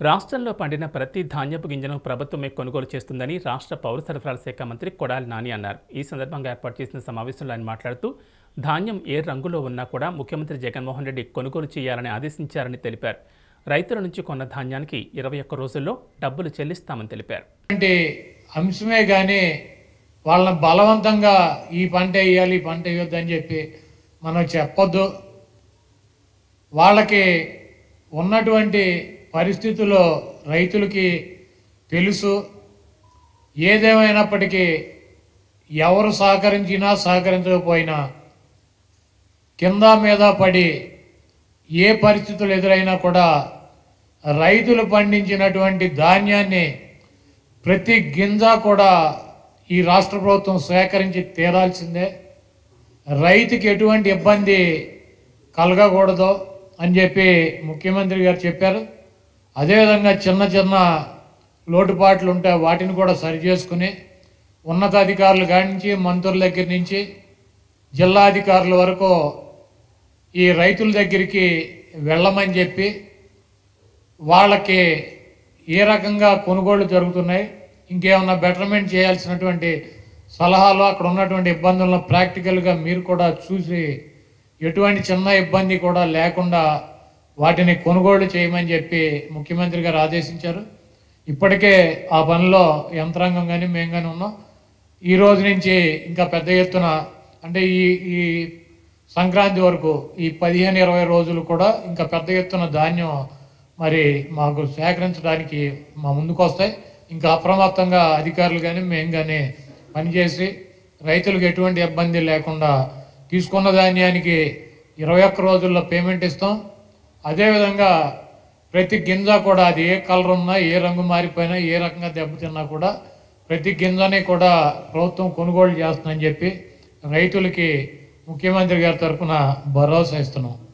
రాష్ట్రంలో పండిన ప్రతి ధాన్యపు గింజను ప్రభుత్వమే కొనుగోలు చేస్తుందని రాష్ట్ర పౌర సరఫరాల శాఖ మంత్రి కొడాలి నాని అన్నారు ఈ సందర్భంగా ఏర్పాటు చేసిన సమావేశంలో ఆయన మాట్లాడుతూ ధాన్యం ఏ రంగులో ఉన్నా కూడా ముఖ్యమంత్రి జగన్మోహన్ రెడ్డి కొనుగోలు చేయాలని ఆదేశించారని తెలిపారు రైతుల నుంచి కొన్న ధాన్యానికి ఇరవై ఒక్క రోజుల్లో డబ్బులు చెల్లిస్తామని తెలిపారు అంటే అంశమే కానీ వాళ్ళని బలవంతంగా ఈ పంట వేయాలి ఈ పంట వేయొద్దు అని చెప్పి మనం చెప్పొద్దు వాళ్ళకి ఉన్నటువంటి పరిస్థితుల్లో రైతులకి తెలుసు ఏదేమైనప్పటికీ ఎవరు సహకరించినా సహకరించకపోయినా కింద మీద పడి ఏ పరిస్థితులు ఎదురైనా కూడా రైతులు పండించినటువంటి ధాన్యాన్ని ప్రతి గింజ కూడా ఈ రాష్ట్ర ప్రభుత్వం సేకరించి తీరాల్సిందే రైతుకి ఎటువంటి ఇబ్బంది కలగకూడదు అని చెప్పి ముఖ్యమంత్రి గారు చెప్పారు అదేవిధంగా చిన్న చిన్న లోటుపాట్లు ఉంటే వాటిని కూడా సరి చేసుకుని ఉన్నతాధికారుల కాడి నుంచి మంత్రుల దగ్గర నుంచి జిల్లా అధికారుల వరకు ఈ రైతుల దగ్గరికి వెళ్ళమని చెప్పి వాళ్ళకి ఏ రకంగా కొనుగోళ్లు జరుగుతున్నాయి ఇంకేమన్నా బెటర్మెంట్ చేయాల్సినటువంటి సలహాలు అక్కడ ఉన్నటువంటి ఇబ్బందులను ప్రాక్టికల్గా మీరు కూడా చూసి ఎటువంటి చిన్న ఇబ్బంది కూడా లేకుండా వాటిని కొనుగోలు చేయమని చెప్పి ముఖ్యమంత్రి గారు ఆదేశించారు ఇప్పటికే ఆ పనిలో యంత్రాంగం కానీ మేము కానీ ఉన్నాం ఈ రోజు నుంచి ఇంకా పెద్ద ఎత్తున అంటే ఈ ఈ సంక్రాంతి వరకు ఈ పదిహేను ఇరవై రోజులు కూడా ఇంకా పెద్ద ఎత్తున ధాన్యం మరి మాకు సేకరించడానికి మా ముందుకు వస్తాయి ఇంకా అప్రమత్తంగా అధికారులు కానీ మేము కానీ పనిచేసి రైతులకు ఎటువంటి ఇబ్బంది లేకుండా తీసుకున్న ధాన్యానికి ఇరవై ఒక్క రోజుల్లో పేమెంట్ ఇస్తాం అదేవిధంగా ప్రతి గింజ కూడా అది ఏ కలర్ ఉన్నా ఏ రంగు మారిపోయినా ఏ రకంగా దెబ్బతిన్నా కూడా ప్రతి గింజని కూడా ప్రభుత్వం కొనుగోలు చేస్తుందని చెప్పి రైతులకి ముఖ్యమంత్రి గారి తరఫున భరోసా ఇస్తున్నాం